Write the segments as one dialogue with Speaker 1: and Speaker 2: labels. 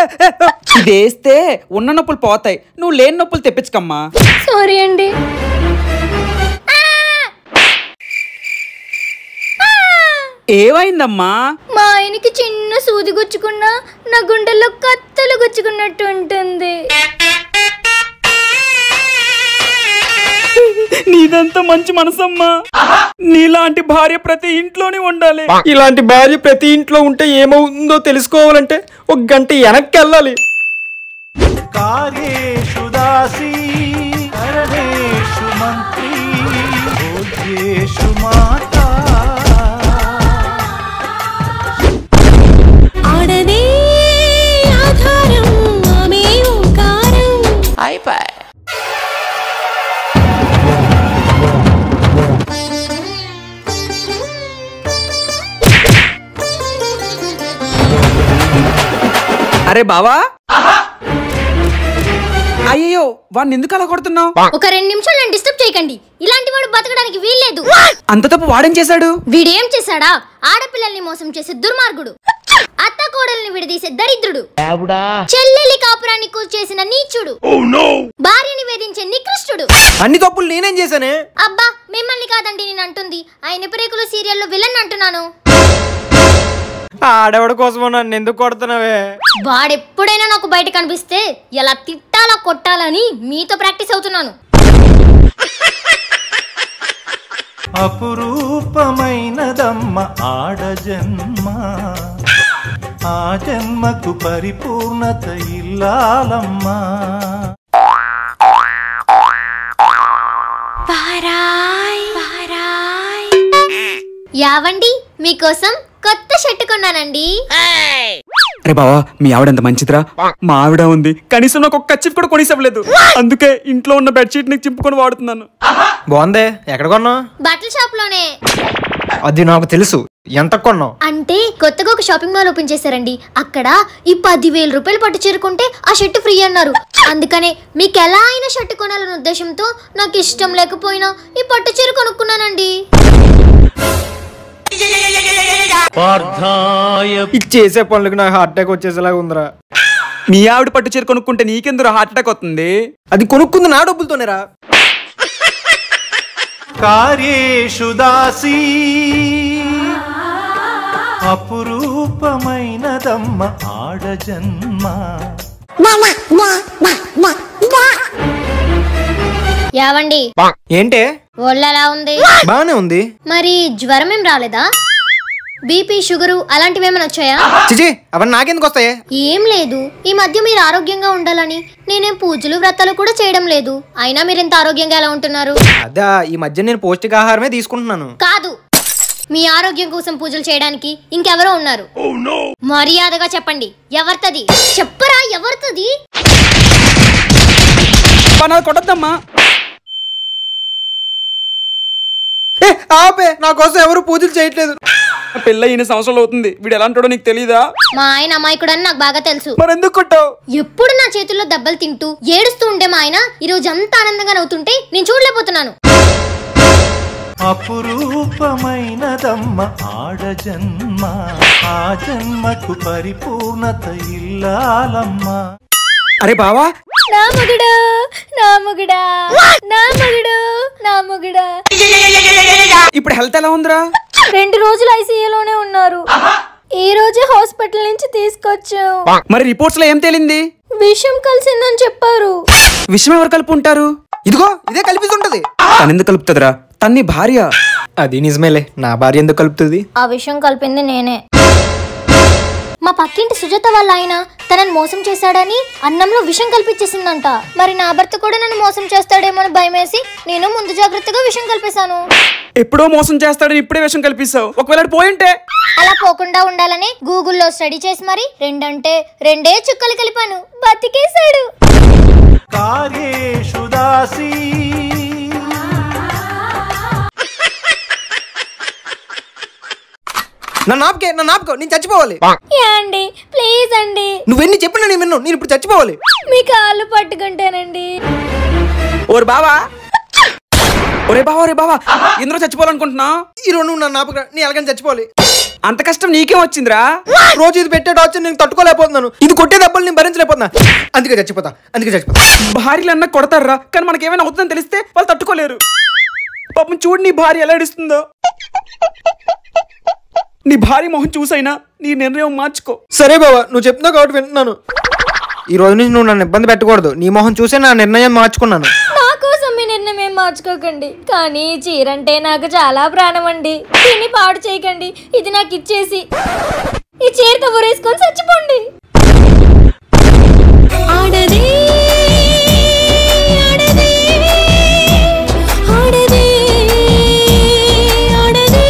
Speaker 1: ఇది వేస్తే ఉన్న నొప్పులు పోతాయి నువ్వు లేని నొప్పులు తెప్పించకమ్మా
Speaker 2: సారీ అండి
Speaker 1: ఏమైందమ్మా
Speaker 2: మా ఆయనకి చిన్న సూది గుచ్చుకున్నా నా గుండెల్లో కత్తలు గుచ్చుకున్నట్టు ఉంటుంది
Speaker 1: నీదంతా మంచి మనసమ్మా నీలాంటి భార్య ప్రతి ఇంట్లోనే ఉండాలి
Speaker 3: ఇలాంటి భార్య ప్రతి ఇంట్లో ఉంటే ఏమవుతుందో తెలుసుకోవాలంటే ఒక గంట వెనక్కి వెళ్ళాలి
Speaker 4: कार्येषु दासी करणेषु मन्त्री भोज्येषु माता
Speaker 5: ఆడదే ఆధారం ఆమె ఓంకారం
Speaker 1: అరే బావా అయ్యో వాడిని ఎందుకు అలా కొడుతున్నావు
Speaker 2: ఒక రెండు నిమిషాలు నన్ను డిస్టర్బ్ చేయకండి ఇలాంటి వాడు బతకడానికి వీల్లేదు
Speaker 1: అంత తప్పు వాడేం చేశాడు
Speaker 2: వీడేం చేశాడా ఆడపిల్లల్ని మోసం చేసే దుర్మార్గుడు అత్త కోడల్ని విడదీసే దరిద్రుడు చెల్లెలి కాపురాన్ని కూల్చేసిన నీచుడు భార్యని వేధించే నికృష్టుడు
Speaker 3: అన్ని తప్పులు నేనేం చేశానే
Speaker 2: అబ్బా మిమ్మల్ని కాదండి నేను అంటుంది ఆయన ప్రేకులు సీరియల్లో విలన్ అంటున్నాను
Speaker 3: ఆడవాడి కోసం నన్ను ఎందుకు కొడుతున్నావే
Speaker 2: వాడెప్పుడైనా నాకు బయట కనిపిస్తే ఎలా తిట్టాలా కొట్టాలని మీతో ప్రాక్టీస్ అవుతున్నాను
Speaker 4: అపురూపమైనదమ్మ ఆడ జన్మ ఆ జన్మకు పరిపూర్ణత ఇల్లాలమ్మా
Speaker 5: పారాయ్ పారాయ్
Speaker 2: యావండి మీకోసం కొత్త షర్ట్ కొన్నానండి
Speaker 1: అరే బావా మీ ఆవిడ ఎంత మంచిదిరా మా ఆవిడ ఉంది కనీసం నాకు ఒక కచ్చిప్ కూడా కొనిసవ్వలేదు అందుకే ఇంట్లో ఉన్న బెడ్షీట్ ని చింపుకొని వాడుతున్నాను
Speaker 3: బాగుందే ఎక్కడ కొన్నావు
Speaker 2: బట్టల షాప్ లోనే
Speaker 3: అది నాకు తెలుసు ఎంత కొన్నావు
Speaker 2: అంటే కొత్తగా ఒక షాపింగ్ మాల్ ఓపెన్ చేశారండి అక్కడ ఈ పదివేల రూపాయలు పట్టు చేరుకుంటే ఆ షర్ట్ ఫ్రీ అన్నారు అందుకనే మీకు ఎలా అయినా షర్ట్ కొనాలనే ఉద్దేశంతో నాకు ఇష్టం లేకపోయినా ఈ పట్టు చీర కొనుక్కున్నానండి
Speaker 3: ఇది చేసే పనులకు నాకు హార్ట్ అటాక్ వచ్చేసేలాగా ఉందిరా
Speaker 1: మీ ఆవిడ పట్టు చీర కొనుక్కుంటే నీకెందుకు హార్ట్ అటాక్ వస్తుంది
Speaker 3: అది కొనుక్కుంది నా డబ్బులతోనేరా
Speaker 4: కార్యేషు దాసీ అపురూపమైనదమ్మ ఆడ జన్మ
Speaker 2: యావండి
Speaker 3: ఏంటే
Speaker 2: ఒళ్ళు ఎలా ఉంది
Speaker 3: బానే ఉంది
Speaker 2: మరి జ్వరం ఏం రాలేదా బీపీ షుగరు అలాంటివి ఏమైనా వచ్చాయా
Speaker 3: చిచి అవన్నీ నాకెందుకు వస్తాయి
Speaker 2: ఏం లేదు ఈ మధ్య మీరు ఆరోగ్యంగా ఉండాలని నేనేం పూజలు వ్రతాలు కూడా చేయడం లేదు అయినా మీరు ఇంత ఆరోగ్యంగా ఎలా ఉంటున్నారు
Speaker 3: అదా ఈ మధ్య నేను పౌష్టికాహారమే తీసుకుంటున్నాను
Speaker 2: కాదు మీ ఆరోగ్యం కోసం పూజలు చేయడానికి ఇంకెవరో ఉన్నారు మర్యాదగా చెప్పండి ఎవరితది చెప్పరా ఎవరితది
Speaker 1: పనాలు కొట్టద్దమ్మా
Speaker 3: ఏ ఆపే నా కోసం ఎవరు పూజలు చేయట్లేదు
Speaker 1: పెళ్ళి అయిన సంవత్సరాలు అవుతుంది వీడు ఎలా అంటాడో నీకు తెలీదా
Speaker 2: మా ఆయన అమాయకుడు అని నాకు బాగా తెలుసు
Speaker 1: మరి ఎందుకు కొట్టావు
Speaker 2: ఎప్పుడు నా చేతుల్లో దెబ్బలు తింటూ ఏడుస్తూ ఉండే మా ఆయన ఈ రోజు అంత ఆనందంగా నవ్వుతుంటే నేను చూడలేకపోతున్నాను
Speaker 4: అపురూపమైనదమ్మ ఆడ జన్మ ఆ జన్మకు పరిపూర్ణత ఇల్లాలమ్మా
Speaker 1: అరే బావా
Speaker 2: నా మొగుడా నా మొగుడా నా మొగుడు నా మొగుడా
Speaker 1: ఇప్పుడు హెల్త్ ఎలా ఉందిరా
Speaker 2: రెండు రోజులు ఐసీయూలోనే ఉన్నారు ఈ రోజే హాస్పిటల్ నుంచి తీసుకొచ్చాం
Speaker 1: మరి రిపోర్ట్స్ లో ఏం తేలింది
Speaker 2: విషం కలిసిందని చెప్పారు
Speaker 1: విషయం ఎవరు కలుపు ఉంటారు
Speaker 3: ఇదిగో ఇదే కల్పిస్తుంటది
Speaker 1: తనెందుకు కలుపుతుందిరా తన్ని భార్య
Speaker 3: అది నిజమేలే నా భార్య ఎందుకు కలుపుతుంది
Speaker 2: ఆ విషయం కలిపింది నేనే మా పక్కింటి సుజాత వాళ్ళ ఆయన తనని మోసం చేశాడని అన్నంలో విషం కల్పించేసిందంట మరి నా భర్త కూడా నన్ను మోసం చేస్తాడేమో అని భయమేసి నేను ముందు జాగ్రత్తగా విషం కలిపేశాను
Speaker 1: ఎప్పుడో మోసం చేస్తాడని ఇప్పుడే విషయం కల్పిస్తావు ఒకవేళ ఆడు పోయింటే
Speaker 2: అలా పోకుండా ఉండాలని గూగుల్లో స్టడీ చేసి మరి రెండంటే రెండే చుక్కలు కలిపాను బతికేశాడు
Speaker 4: కార్యేషు దాసీ
Speaker 3: నన్ను ఆపుకే నన్ను ఆపుకో నేను చచ్చిపోవాలి
Speaker 2: అండి ప్లీజ్ అండి
Speaker 3: నువ్వెన్ని చెప్పినా నేను విన్ను నేను ఇప్పుడు చచ్చిపోవాలి
Speaker 2: మీ కాళ్ళు పట్టుకుంటానండి
Speaker 1: ఓరు బావా ఒరే బావా ఒరే బావా ఎందులో చచ్చిపోవాలనుకుంటున్నావు
Speaker 3: ఈ రెండు నన్ను ఆపుక నీ ఎలాగని చచ్చిపోవాలి
Speaker 1: అంత కష్టం నీకేం వచ్చిందిరా
Speaker 3: రోజు ఇది పెట్టే టార్చర్ నేను తట్టుకోలేకపోతున్నాను ఇది కొట్టే దెబ్బలు నేను భరించలేకపోతున్నా అందుకే చచ్చిపోతా అందుకే చచ్చిపోతా
Speaker 1: భార్యలు అన్న కొడతారా కానీ మనకి ఏమైనా అవుతుందని తెలిస్తే వాళ్ళు తట్టుకోలేరు పాపం చూడు నీ భార్య ఎలా ఏడుస్తుందో నీ భార్య మొహం చూసైనా నీ నిర్ణయం మార్చుకో
Speaker 3: సరే బాబా నువ్వు చెప్తున్నావు కాబట్టి వింటున్నాను ఈ రోజు నుంచి నువ్వు నన్ను ఇబ్బంది పెట్టకూడదు నీ మొహం చూసే నా నిర్ణయం మార్చుకున్నాను
Speaker 2: నా కోసం మీ నిర్ణయం ఏం మార్చుకోకండి కానీ ఈ చీర అంటే నాకు చాలా ప్రాణం అండి దీన్ని పాడు చేయకండి ఇది నాకు ఇచ్చేసి ఈ చీరతో ఊరేసుకొని చచ్చిపోండి
Speaker 5: ఆడదే ఆడదే ఆడదే ఆడదే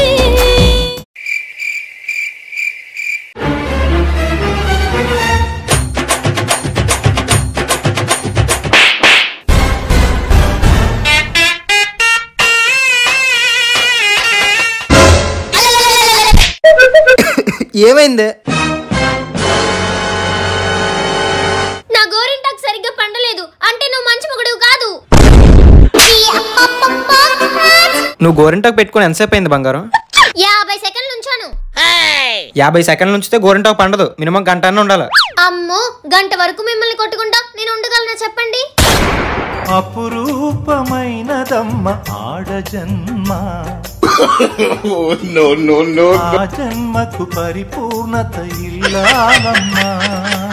Speaker 3: ఏమైంది
Speaker 2: నా గోరింటాకు సరిగ్గా పండలేదు అంటే నువ్వు మంచి మొగుడు కాదు
Speaker 3: నువ్వు గోరింటాకు పెట్టుకుని ఎంతసేపు అయింది బంగారం
Speaker 2: యాభై సెకండ్లు ఉంచాను
Speaker 3: యాభై సెకండ్ల నుంచితే గోరింటాకు పండదు మినిమం గంట అన్న ఉండాలి
Speaker 2: అమ్మో గంట వరకు మిమ్మల్ని కొట్టుకుంటా నేను ఉండగలనా చెప్పండి
Speaker 4: అపురూపమైనదమ్మ ఆడ జన్మ ఆ జన్మకు పరిపూర్ణత ఇల్లాలమ్మా